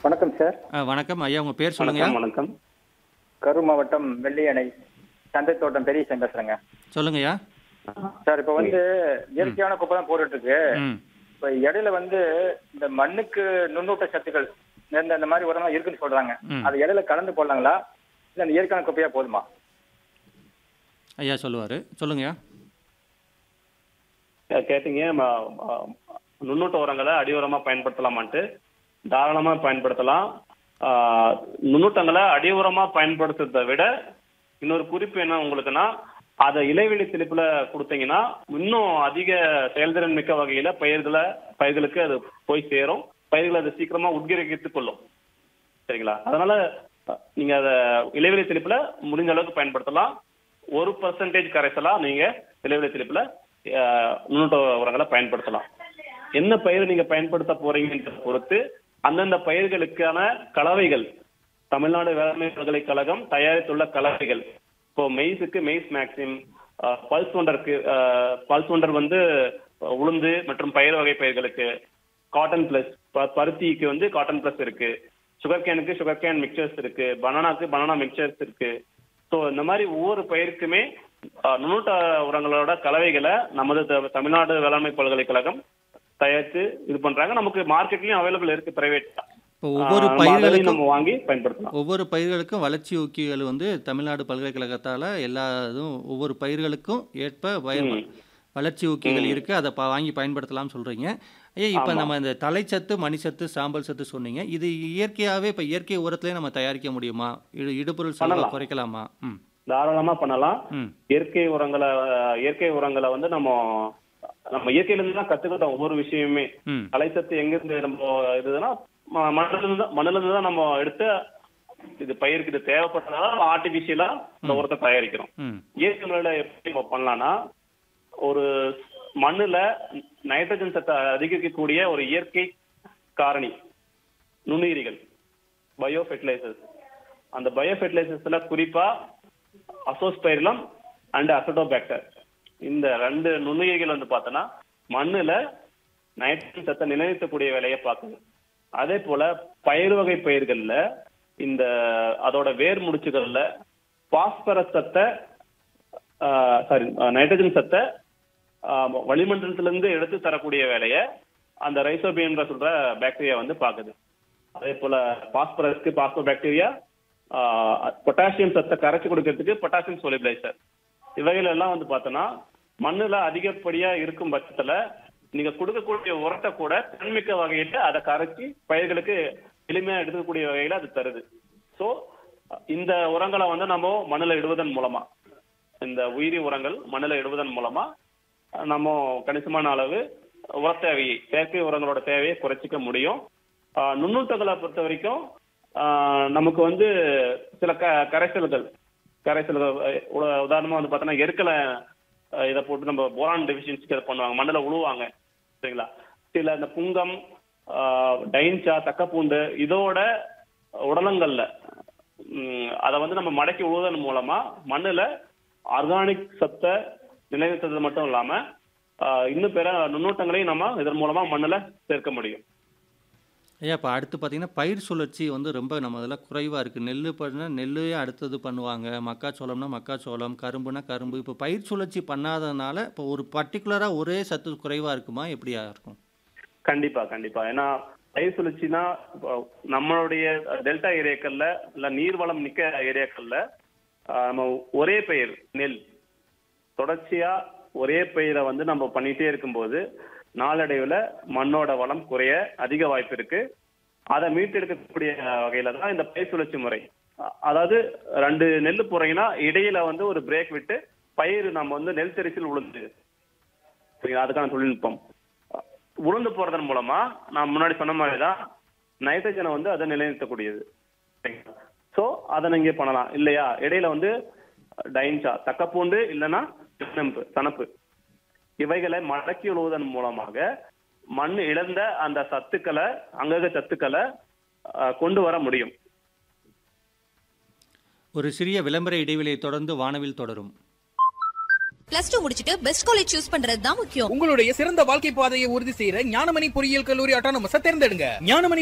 வணக்கம் சார் ஆ, வணக்கம் ஐயா உங்க பேர் சொல்லுங்க வணக்கம் வணக்கம் கரூர் மாவட்டம் வெள்ளியணை சந்தை தோட்டம் பெரிய பேசுறேங்க சொல்லுங்கய்யா சார் இப்போ வந்து இயற்கையான குப்பை தான் போட்டுட்டு இருக்கு ம் இப்போ இடையில வந்து இந்த மண்ணுக்கு நுண்ணூட்ட சத்துக்கள் இந்த இந்த மாதிரி உரமா இருக்குன்னு சொல்றாங்க ம். அது இடையில கலந்து போடலாங்களா இல்ல அந்த இயற்கையான குப்பையா போதுமா ஐயா சொல்லுவார் சொல்லுங்கய்யா அஹ் கேட்டீங்க ம- ம- நுண்ணூட்ட உரங்களை அடி உரமா பயன்படுத்தலாமான்ட்டு தாராளமா பயன்படுத்தலாம் ஆஹ் நுண்ணூட்டங்களை அடி உரமா பயன்படுத்துறதை விட இன்னொரு குறிப்பு என்ன உங்களுக்குன்னா அதை இலைவெளி தெளிப்புல கொடுத்தீங்கன்னா இன்னும் அதிக செயல்திறன் மிக்க வகையில பயிர்களை பயிர்களுக்கு அது போய் சேரும் பயிர்களை அது சீக்கிரமா உட்கிரகித்துக் கொள்ளும் சரிங்களா அதனால அஹ், நீங்க அதை இலைவெளி தெளிப்புல முடிஞ்ச அளவுக்கு பயன்படுத்தலாம் ஒரு பர்சன்டேஜ் கரைசலா நீங்க இலைவெளி தெளிப்புல அஹ், நுண்ணூட்ட உரங்களை பயன்படுத்தலாம் என்ன பயிர் நீங்க பயன்படுத்த போறீங்கன்றத பொறுத்து அந்தந்த பயிர்களுக்கான கலவைகள் தமிழ்நாடு வேளாண்மை பல்கலைக்கழகம் தயாரித்துள்ள கலவைகள் இப்போ மெய்ஸுக்கு மெய்ஸ் மேக்சிம் பல்ஸ் ஒண்டருக்கு பல்ஸ் ஒண்டர் வந்து அஹ், உளுந்து மற்றும் பயிர் வகை பயிர்களுக்கு காட்டன் பிளஸ் பருத்திக்கு வந்து காட்டன் பிளஸ் இருக்கு சுகர் கேனுக்கு சுகர் கேன் மிக்சர்ஸ் இருக்கு பனானாக்கு பனானா மிக்சர்ஸ் இருக்கு ஸோ இந்த மாதிரி ஒவ்வொரு பயிருக்குமே அஹ், நுண்ணூட்ட உரங்களோட கலவைகளை நமது த- தமிழ்நாடு வேளாண்மை பல்கலைக்கழகம் தயாரித்து இது பண்றாங்க நமக்கு மார்க்கெட்லயும் அவைலபிள் இருக்கு பிரைவேட் இப்போ ஒவ்வொரு பயிர்களுக்கும் நம்ம வாங்கி பயன்படுத்தலாம் ஒவ்வொரு பயிர்களுக்கும் வளர்ச்சி ஊக்கிகள் வந்து தமிழ்நாடு பல்கலைக்கழகத்தால் எல்லா இதுவும் ஒவ்வொரு பயிர்களுக்கும் ஏற்ப பயிர் ம். வளர்ச்சி ஊக்கிகள் இருக்கு அதை ப- வாங்கி பயன்படுத்தலாம்னு சொல்றீங்க ஐயா இப்போ ஆமா. நம்ம இந்த தலைச்சத்து மணிச்சத்து சாம்பல் சத்து சொன்னீங்க இது இயற்கையாகவே இப்போ இயற்கை உரத்திலே நம்ம தயாரிக்க முடியுமா இடு இடுபொருள் செலவை பண்ணலாம். குறைக்கலாமா ம் தாராளமா பண்ணலாம் ம் இயற்கை உரங்களை அஹ், இயற்கை உரங்களை வந்து நம்ம நம்ம இயற்கையில இருந்து தான் கத்துக்கிட்டோம் ஒவ்வொரு விஷயமுமே ம் கலைச்சத்து எங்க இருந்து நம்ம இதுனா ம- மண்ணுல இருந்து தான் மண்ணுல இருந்து தான் நம்ம எடுத்து இது பயிருக்கு இது தேவைப்பட்டதால ஆர்டிபிஷியலா இந்த உரத்தை தயாரிக்கிறோம் ம் இயற்கை முறையில எப்படி நம்ம பண்ணலாம்னா ஒரு மண்ணுல நைட்ரஜன் சத்தை அதிகரிக்கக்கூடிய ஒரு இயற்கை காரணி நுண்ணுயிரிகள் பயோ ஃபெர்டிலைசர்ஸ் அந்த பயோ ஃபெர்டிலைசர்ஸ்ல குறிப்பா அசோஸ்பைரிலம் அண்ட் அசடோபாக்டர் இந்த ரெண்டு நுண்ணுயிரிகள் வந்து பார்த்தோன்னா மண்ணுல நைட்ரஜன் சத்தை நிலைநிறுத்தக்கூடிய வேலையை பார்க்குது அதே போல பயிர் வகை பயிர்கள்ல இந்த அதோட வேர் முடிச்சுகள்ல பாஸ்பரஸ் சத்தை சாரி நைட்ரஜன் சத்தை ஆஹ், வளிமண்டலத்துல இருந்து எடுத்து தரக்கூடிய வேலையை அந்த ரைசோபியன்ற சொல்ற பாக்டீரியா வந்து பாக்குது அதே போல பாஸ்பரஸ்க்கு பாஸ்போ பாக்டீரியா பொட்டாசியம் சத்தை கரைச்சு கொடுக்கறதுக்கு பொட்டாசியம் சோலிபிளைசர் இவைகள் எல்லாம் வந்து பார்த்தோன்னா மண்ணுல அதிகப்படியா இருக்கும் பட்சத்துல நீங்க கொடுக்கக்கூடிய உரத்தை கூட தன்மிக்க வகையில அதை கரைச்சி பயிர்களுக்கு எளிமையா எடுக்கக்கூடிய வகையில அது தருது சோ இந்த உரங்களை வந்து நம்ம மண்ணுல இடுவதன் மூலமா இந்த உயிரி உரங்கள் மண்ணுல இடுவதன் மூலமா நம்ம கணிசமான அளவு உர தேவையை செயற்கை உரங்களோட தேவையை குறைச்சிக்க முடியும் ஆஹ் நுண்ணூட்டங்களை பொறுத்த வரைக்கும் ஆஹ் நமக்கு வந்து சில க கரைசல்கள் கரைசல்கள் அஹ் உத- உதாரணமா வந்து பார்த்தோன்னா எருக்கலை அஹ் இதை போட்டு நம்ம போரான் டெஃபிஷியன்சிக்கு அதை பண்ணுவாங்க மண்ணில் உழுவாங்க சரிங்களா சில இந்த புங்கம் ஆஹ் டைன்சா தக்கப்பூண்டு இதோட உடலங்கள்ல ம், அதை வந்து நம்ம மடக்கி உழுவதன் மூலமா மண்ணுல ஆர்கானிக் சத்தை நிலைநிறுத்தது மட்டும் இல்லாம ஆஹ் இன்னும் பிற நுண்ணூட்டங்களையும் நம்ம இதன் மூலமா மண்ணுல சேர்க்க முடியும் ஐயா இப்போ அடுத்து பார்த்தீங்கன்னா பயிர் சுழற்சி வந்து ரொம்ப நம்ம இதில் குறைவாக இருக்குது நெல் பண்ணால் நெல்லையே அடுத்தது பண்ணுவாங்க மக்காச்சோளம்னா மக்காச்சோளம் கரும்புனா கரும்பு இப்போ பயிர் சுழற்சி பண்ணாததுனால இப்போ ஒரு பர்டிகுலராக ஒரே சத்து குறைவாக இருக்குமா எப்படியா இருக்கும் கண்டிப்பா கண்டிப்பா ஏன்னா பயிர் சுழற்சினா இப்போ நம்மளுடைய டெல்டா ஏரியாக்கள்ல இல்ல நீர்வளம் மிக்க ஏரியாக்கள்ல ஆஹ் நம்ம ஒரே பயிர் நெல் தொடர்ச்சியா ஒரே பயிரை வந்து நம்ம பண்ணிட்டே இருக்கும்போது நாளடைவுல மண்ணோட வளம் குறைய அதிக வாய்ப்பு இருக்கு அதை மீட்டெடுக்கக்கூடிய வகையில தான் இந்த பயிர் சுழற்சி முறை அ- அதாவது ரெண்டு நெல் போறீங்கன்னா இடையில வந்து ஒரு பிரேக் விட்டு பயிர் நம்ம வந்து நெல் தரிசில் உளுந்து சரிங்களா அதுக்கான தொழில்நுட்பம் உளுந்து போறதன் மூலமா நான் முன்னாடி சொன்ன மாதிரி தான் நைட்ரஜனை வந்து அதை நிலைநிறுத்தக்கூடியது சரிங்களா ஸோ அதை நீங்க பண்ணலாம் இல்லையா இடையில வந்து டைன்சா தக்கப்பூண்டு இல்லைன்னா சின்னம்பு சனப்பு இவைகளை மடக்கி உழுவதன் மூலமாக மண் இழந்த அந்த சத்துக்களை அங்கக சத்துக்களை அஹ், கொண்டு வர முடியும் ஒரு சிறிய விளம்பர இடைவெளியை தொடர்ந்து வானவில் தொடரும் பிளஸ் டூ முடிச்சிட்டு பெஸ்ட் காலேஜ் சூஸ் பண்றது தான் முக்கியம் உங்களுடைய சிறந்த வாழ்க்கை பாதையை உறுதி செய்யற ஞானமணி பொறியியல் கல்லூரி அட்டானமஸ் தேர்ந்தெடுங்க ஞானமணி